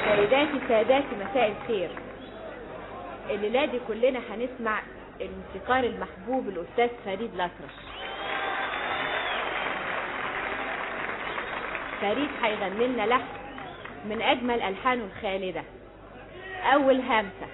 سيداتي ساداتي مساء الخير الليلة دي كلنا هنسمع الموسيقار المحبوب الأستاذ فريد الأطرش فريد هيغني لنا لحن من أجمل ألحانه الخالدة أول همسة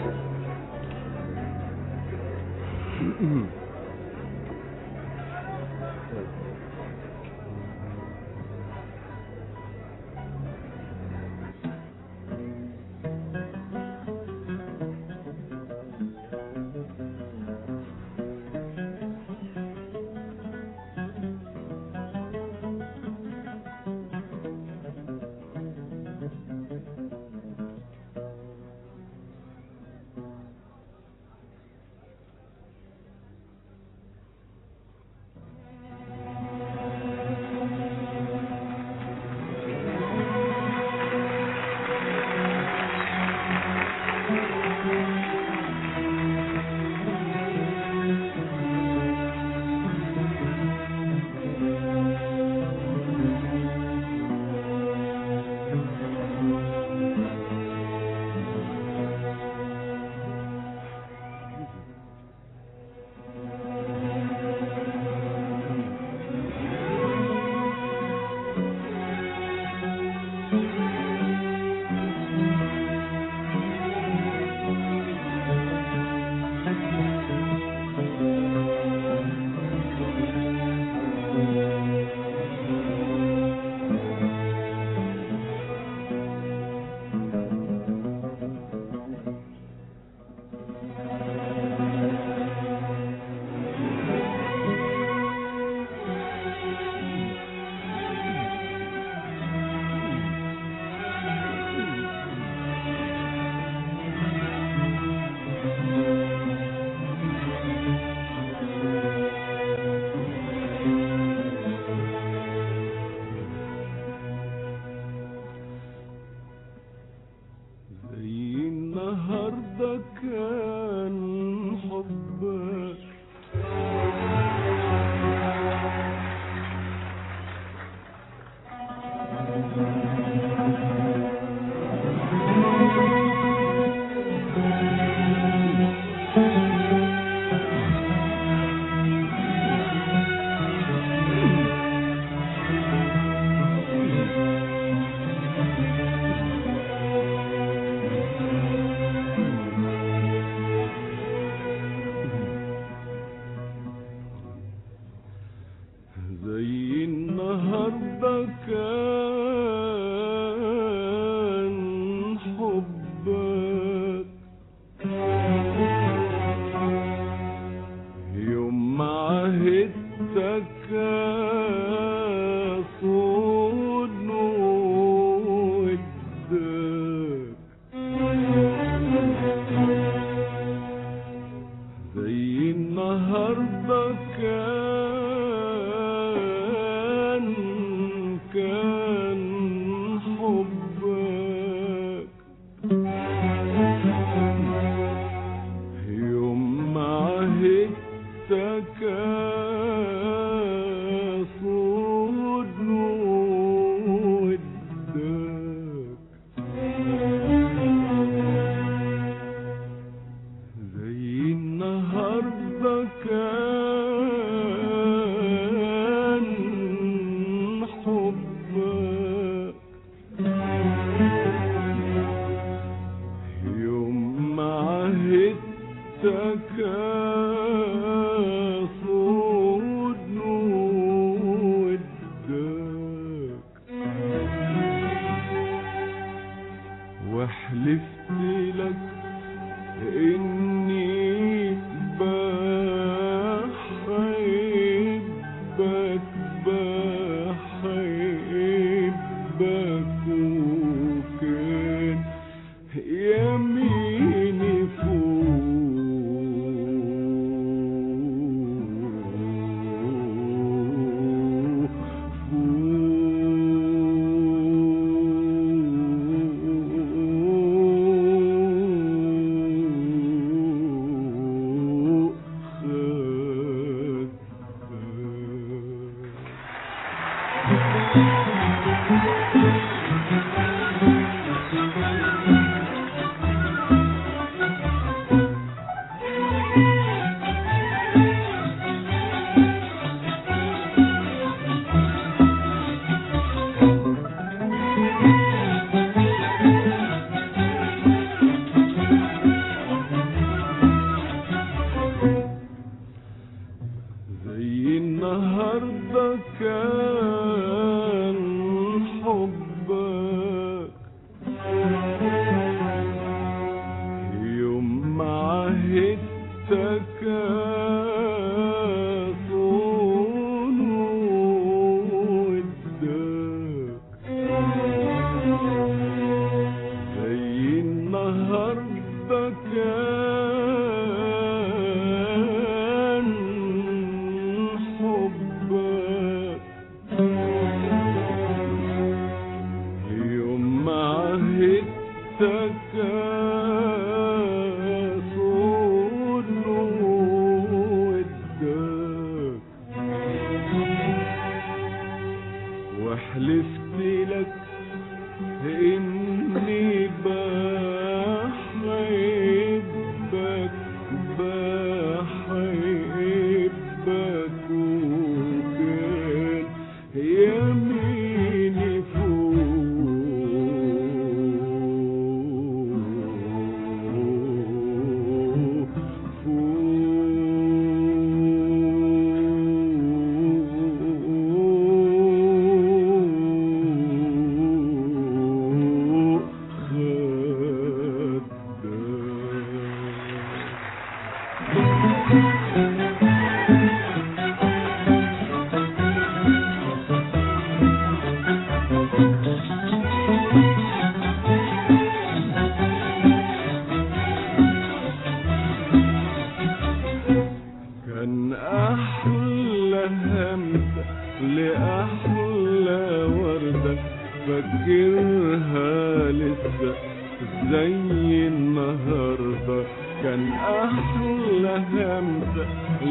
زي النهارده كان حبك زي النهارده كان حبك يوم ما عهدتك صون ودك زي النهارده كان كان حبك يوم ما عهدتك صون ودك زي النهارده كان حبك يوم ما عهدتك صون ودك وحلفت لك إني بحبك بحبك وكان يميني فوق صونه وداك وحلفت لك اني بحبك بحبك وكان يميني فوق فوق خدك كان أحلى همسة لأحلى وردة فاكرها لسه زي النهاردة كان أحلى همسة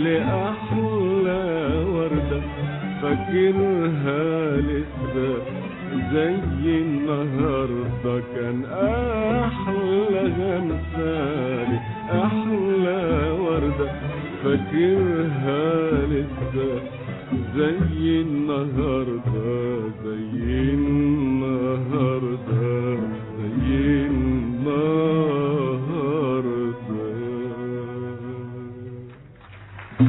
لأحلى وردة فاكرها لسه زي النهاردة كان أحلى غمسة أحلى وردة فاكرها لسه زي النهاردة زي النهاردة زي النهاردة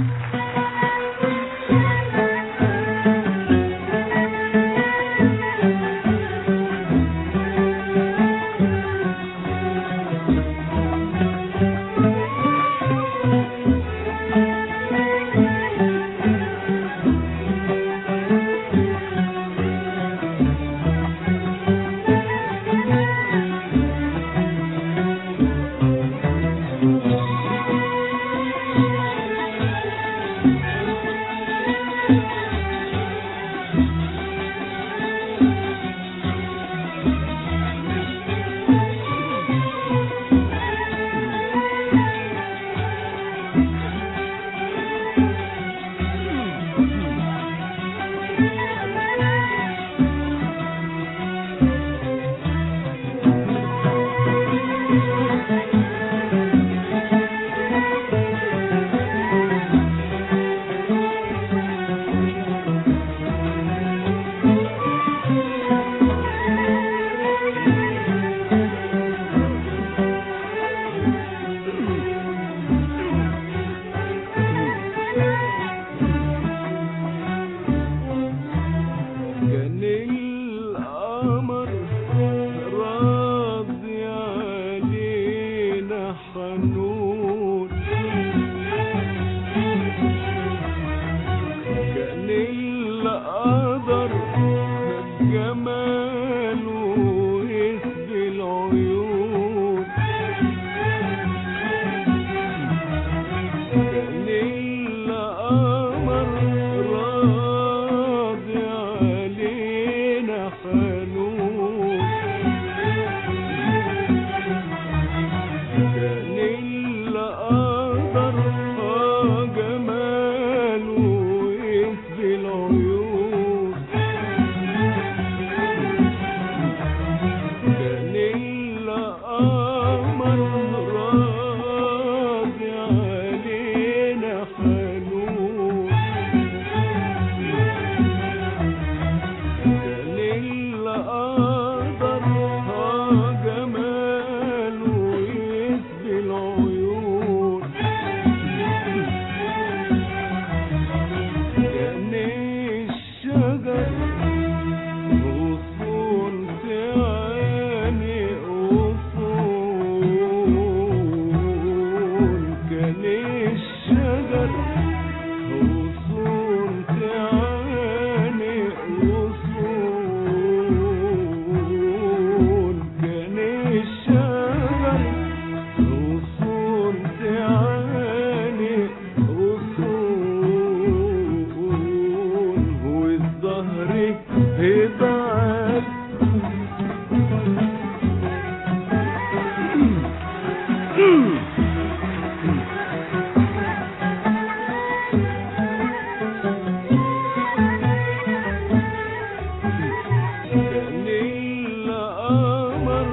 كان القمر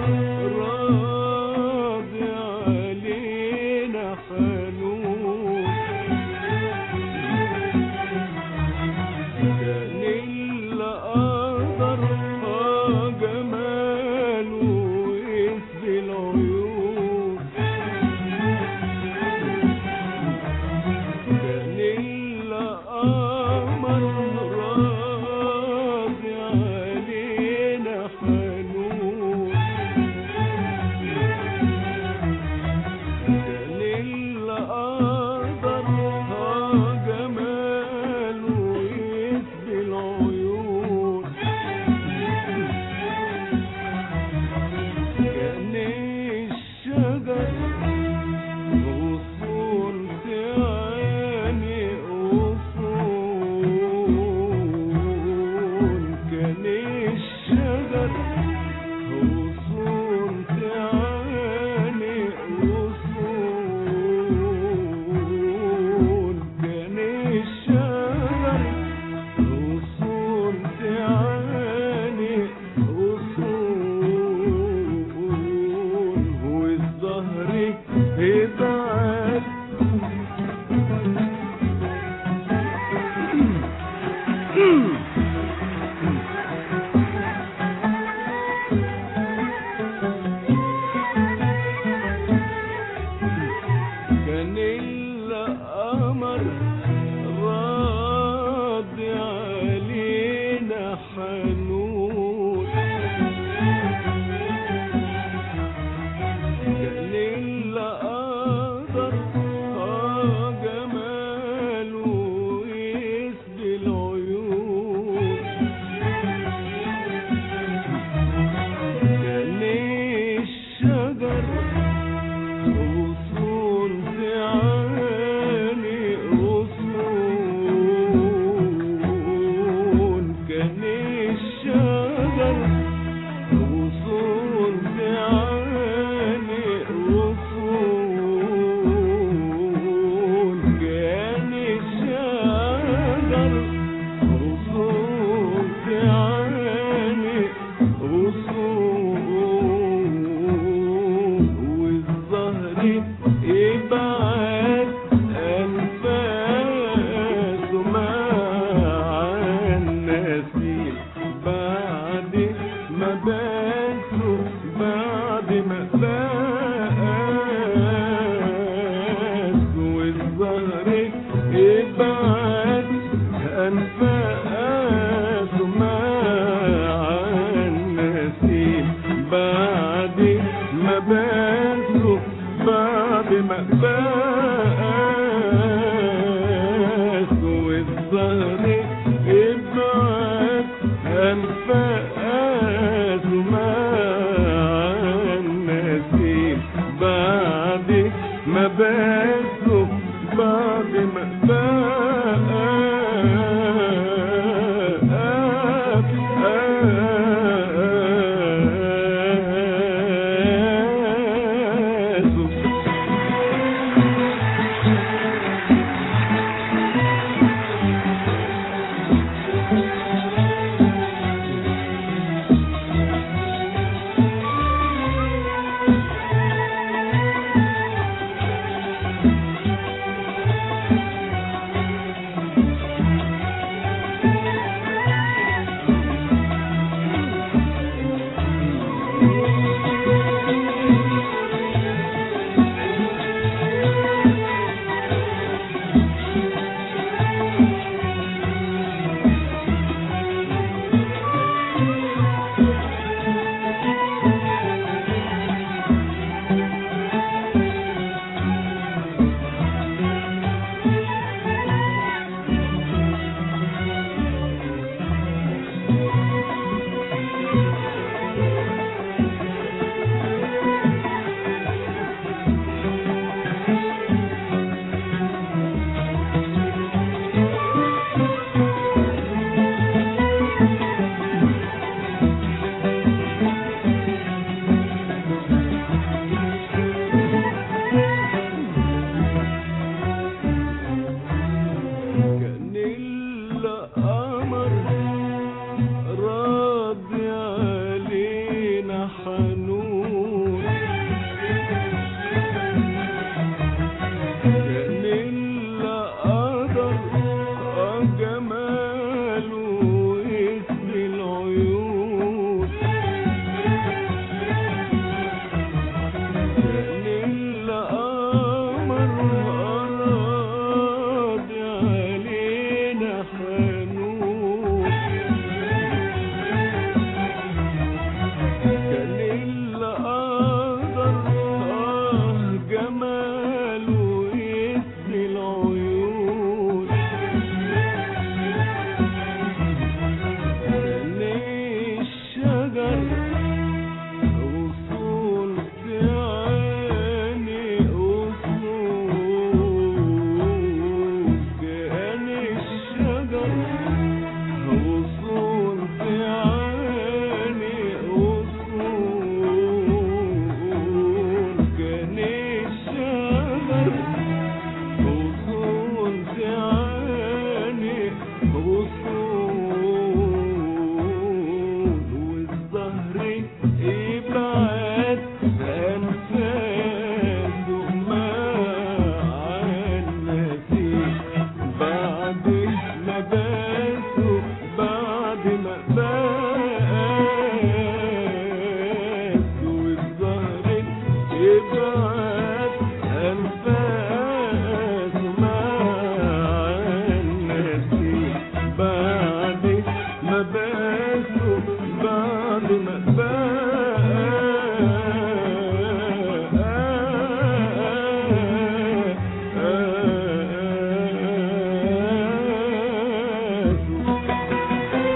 راضي علينا حنون كان القدر آه جماله يسبي العيون كان القمر راضي علينا حنون كان القدر آه جماله يسبي العيون كان الشجر غصون تعاني غصون كان الشجر غصون تعاني غصون كان الشجر غصون تعاني غصون والظهر يبعد كان القمر راضي علينا حنون كان القدر آه جماله يسبي العيون كان الشجر غصون تعاني غصون كان الشجر غصون تعاني غصون كان الشجر غصون تعاني غصون والظهر يبعد أنفاس مع النسيم بعد ما باتوا بعد ما بات والظهر يبعد أنفاس مع النسيم بعد ما باتوا بعد ما بات والظهر يبعد أنفاس مع النسيم بعد ما باتوا بعد ما بات معاك أنفاس مع النسيم بعد ما باسوا بعد ما باسوا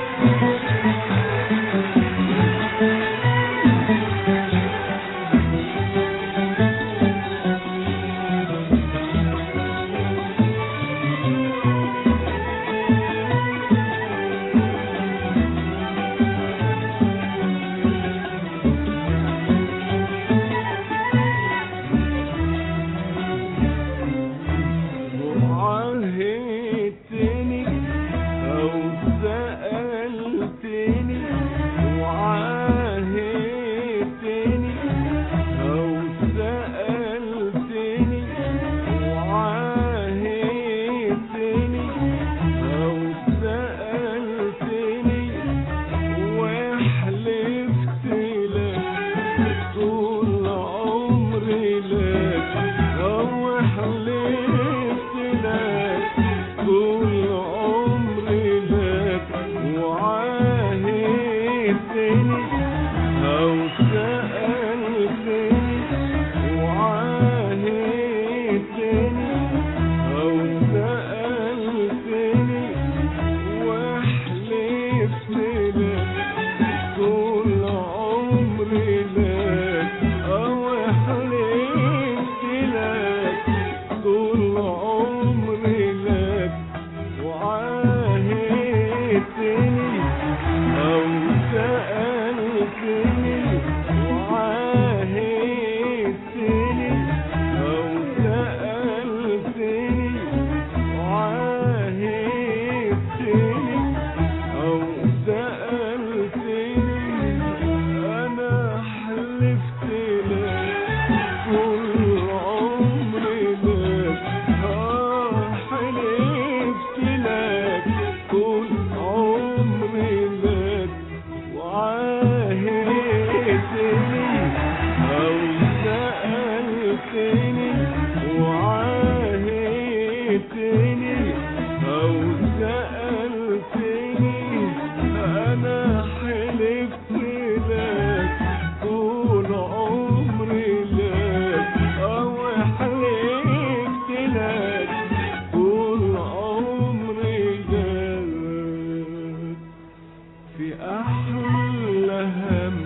وعاهدتني أو سألتني وعاهدتني أو سألتني وعاهدتني أو سألتني وحلفت لك طول عمري لك أو حلفت لك طول عمري لك وعاهدتني أو سألتني وعاهدتني أو سألتني وحلفت لك طول عمري لك أو حلفت لك طول عمري لك وعاهدتني أو سألتني وعاهدتني أو سألتني وعاهدتني أو سألتني أنا حلفت لك طول عمري لك آه حلفت لك طول عمري لك وعاهدتني أو سألتني وعاهدتني أو سألتني أنا حلفت لك طول عمري لك أو حلفت لك طول عمري لك في أحلى هم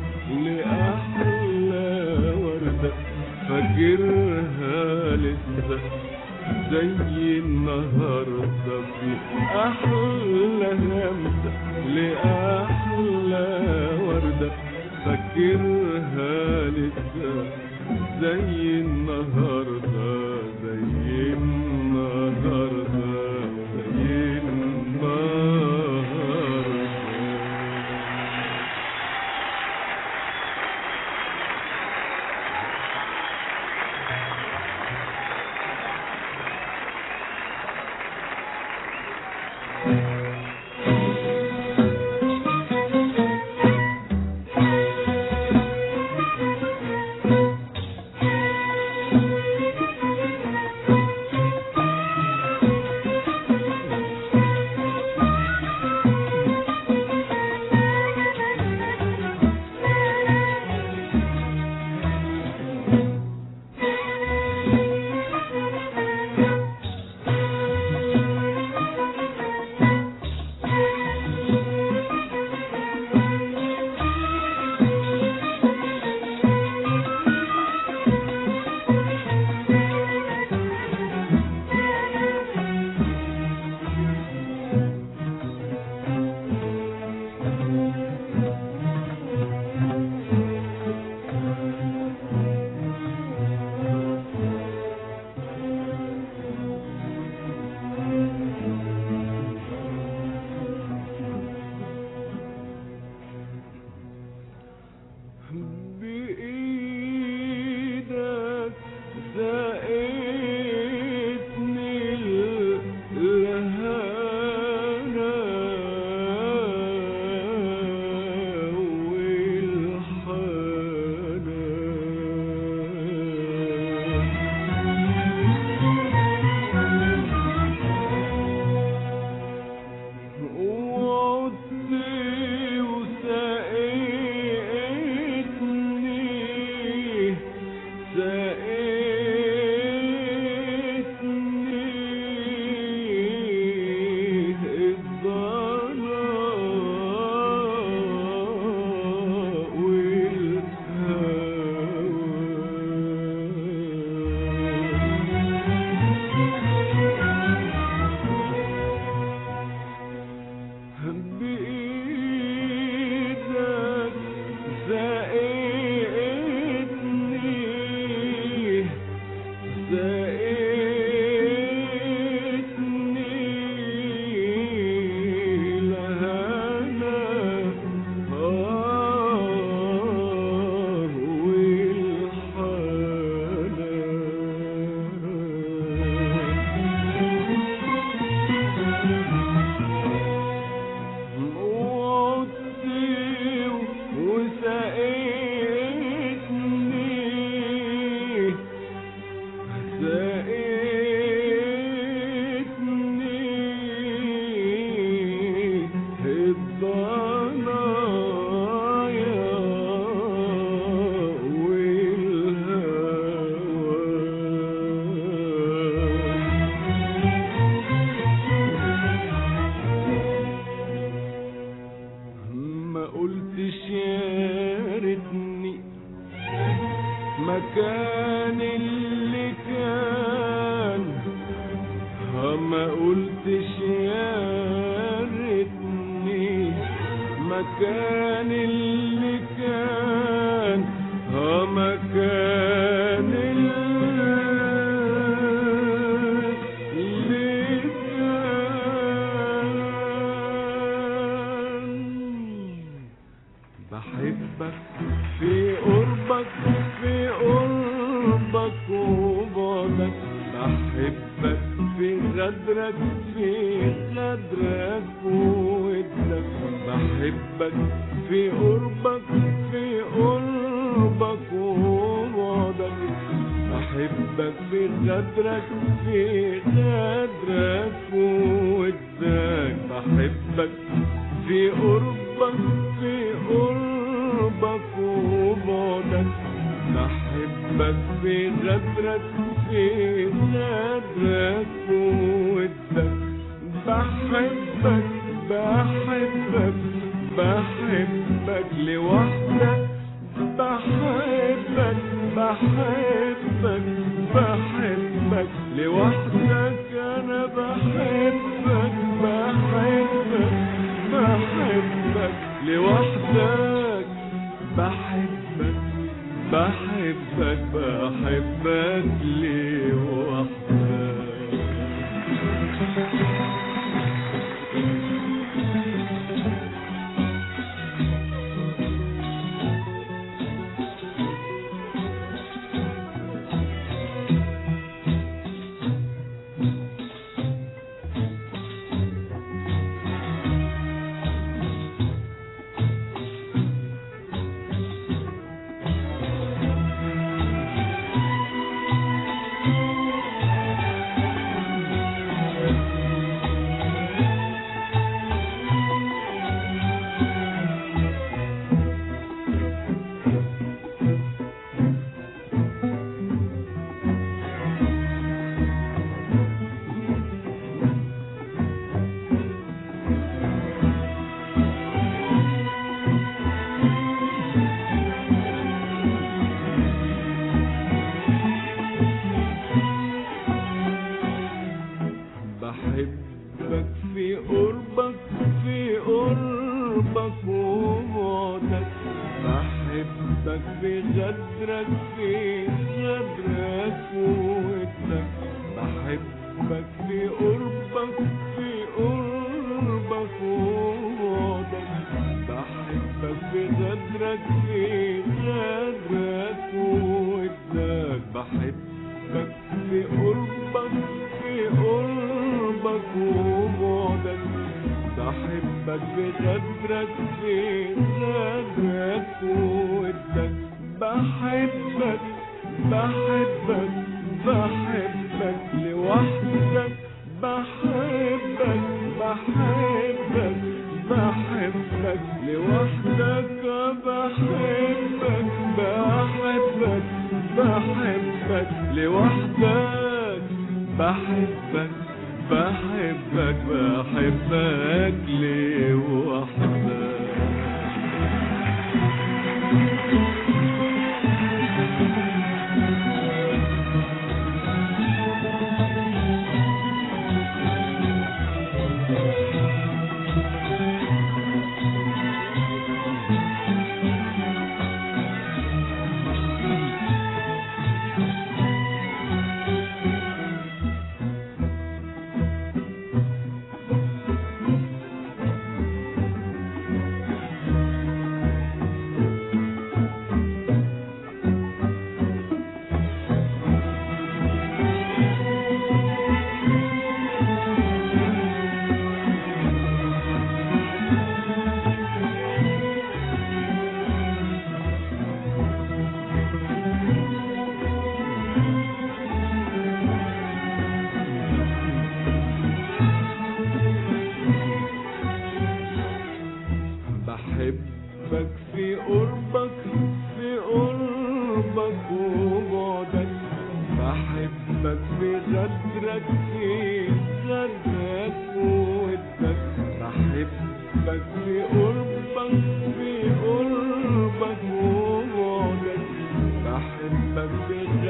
لأحلى وردة فاكرها لسه زي النهاردة في أحلى همسة لأحلى وردة فاكرها لسه زي النهاردة زي النهاردة زي النهاردة Thank مكان اللي كان ها ما قلتش يا ريتني مكان اللي كان ها مكان اللي كان بحبك في قربك في قربك وبعدك بحبك في غدرك في غدرك وودك بحبك في قربك في قربك وبعدك بحبك في غدرك في غدرك وودك بحبك في قربك في قربك وبعدك بحبك في غدرك في غدرك وودك بحبك بحبك بحبك لوحدك بحبك بحبك بحبك لوحدك انا بحبك بحبك بحبك لوحدك بحبك بحبك بحبك لوحدك بحبك في قربك في قربك وبعدك بحبك في غدرك في غدرك وودك بحبك في قربك في قربك وبعدك بحبك في غدرك في غدرك وودك بحبك في قربك في قربك وبعدك بحبك بغدرك في غدرك وودك بحبك بحبك بحبك لوحدك بحبك بحبك بحبك لوحدك بحبك بحبك بحبك لوحدك بحبك بحبك بحبك لوحدك بحبك في قربك في قربك وبعدك بحبك في غدرك في غدرك وودك بحبك في قربك في قربك وبعدك بحبك في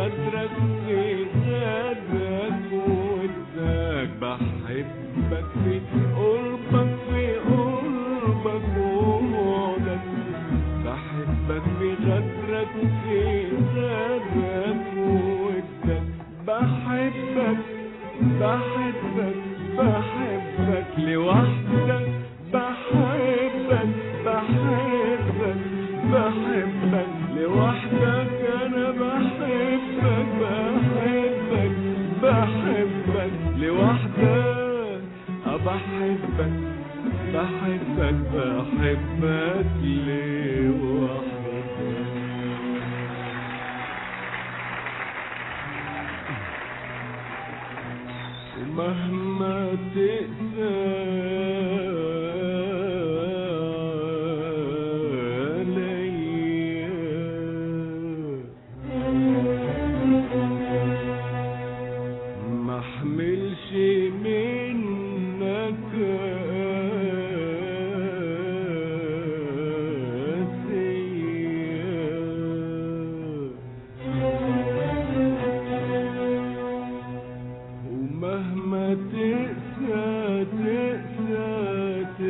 غدرك في غدرك ودك بحبك في قربك في قربك ووعدك بحبك في غدرك في غدرك وودك بحبك بحبك بحبك لوحدك بحبك بحبك بحبك لوحدك انا بحبك بحبك بحبك لوحدك أه بحبك بحبك بحبك لوحدك ومهما تقسى عليا ما احملش منك قاسية ومهما تقسى تقسى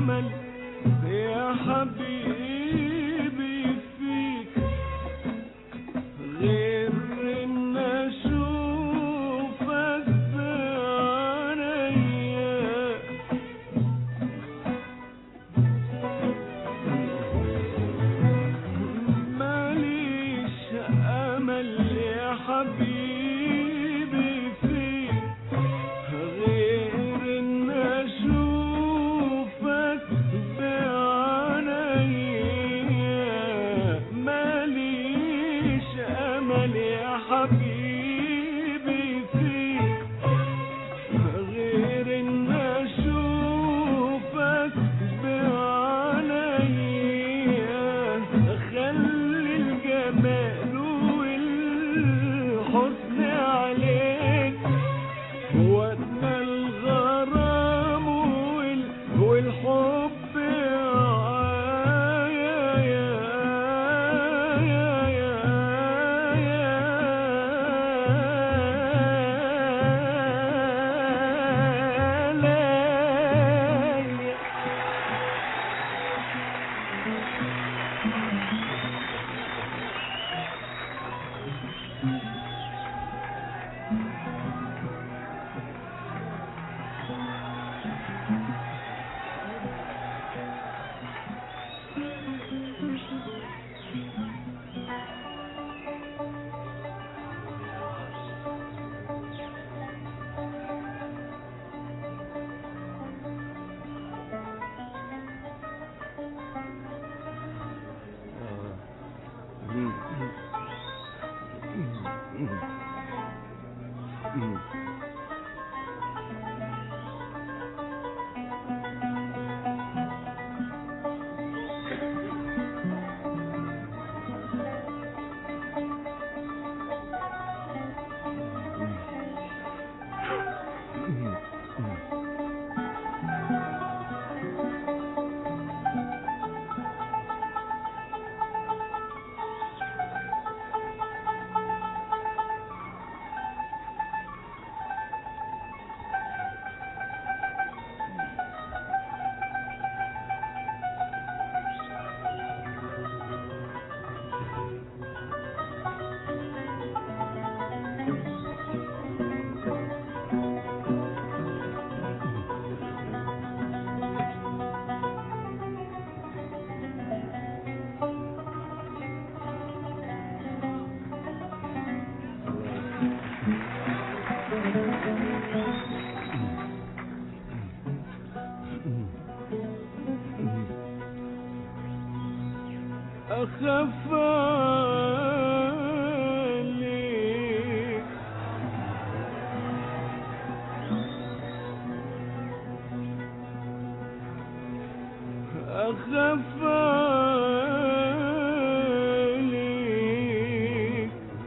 أمل يا حبيبي فيك غير إن أشوفك بعينيا ماليش أمل يا حبيبي فيك غير إن أشوفك بعينيا ماليش أمل يا حبيبي فيك غير إن أشوفك بعينيا خلي الجمال والحسن عليك وأدنى الغرام وال- والحب يا يا يا يا يا ليلى أخاف عليك أخاف عليك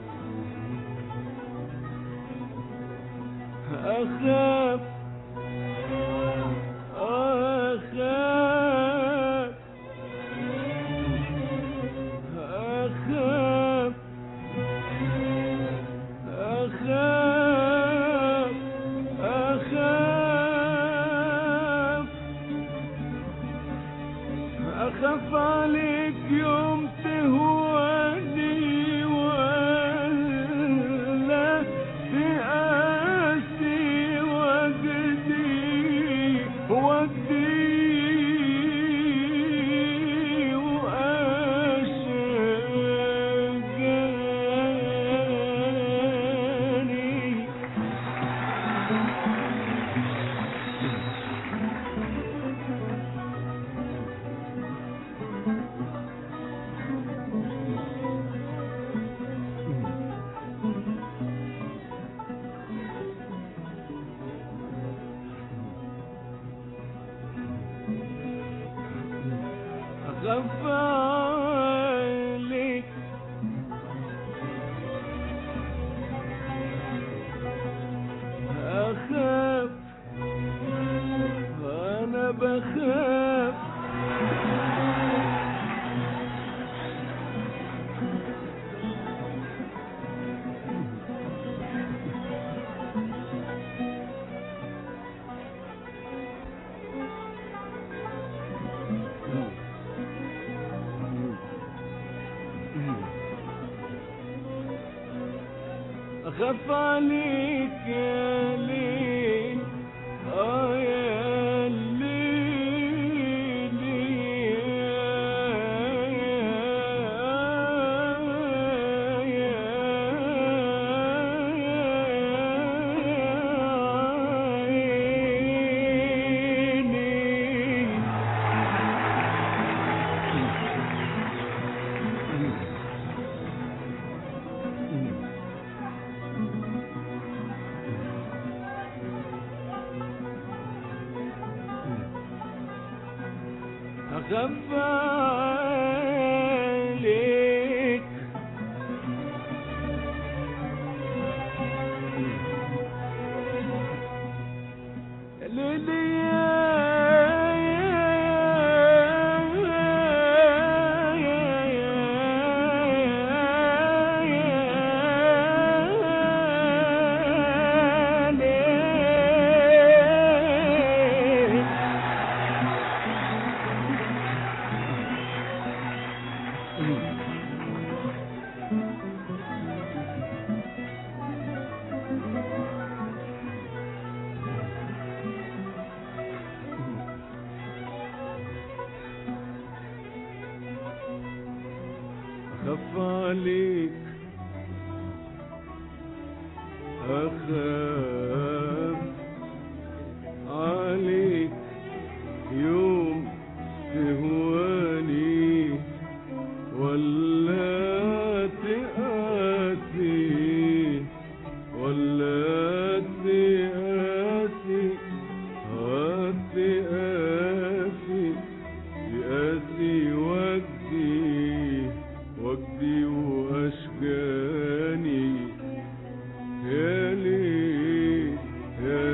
أخاف أخاف أخاف أخاف أخاف أخاف عليك يوم تهواني ولا تقاسي وجدي وجدي وأشجاني أخاف عليك أخاف أنا بخاف أخاف عليك يا ليل آه يا ليل يا أخف عليك يا ليلي يا ليل أخاف عليك أخاف عليك يوم تهواني ولا تقاسي ولا تقاسي تقاسي تقاسي وجدي وجدي وأشجاني يا ليل يا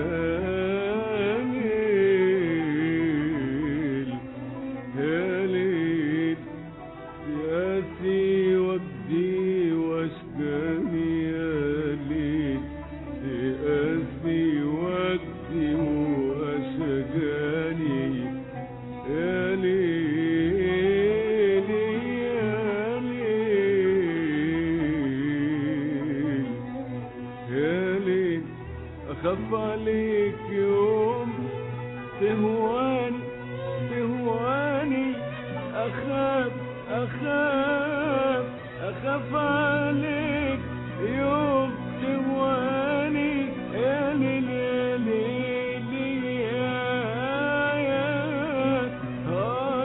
ليل يا ليل سياسي وجدي واشجاني يا ليل سياسي وجدي واشجاني يا ليل يا ليل يا ليل أخاف عليك يوم تهواني تهواني أخاف أخاف أخاف عليك يوم تهواني يا ليل يا ليل يا يا آه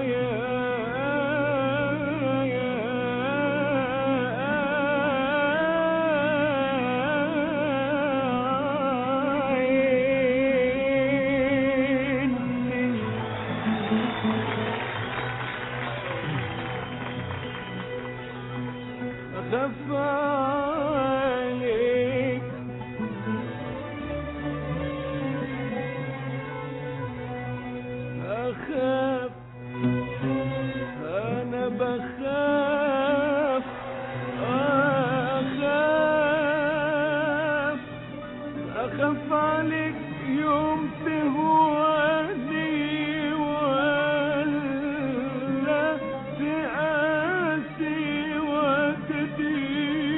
يا يا أخف عليك أخاف أنا بخاف أخاف أخاف عليك يوم تهواني ولا تقاسي وتدي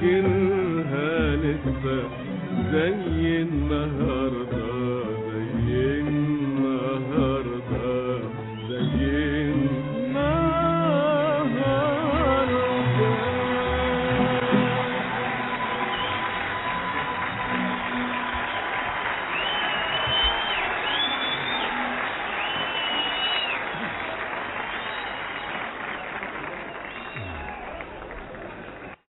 فاكرها لسه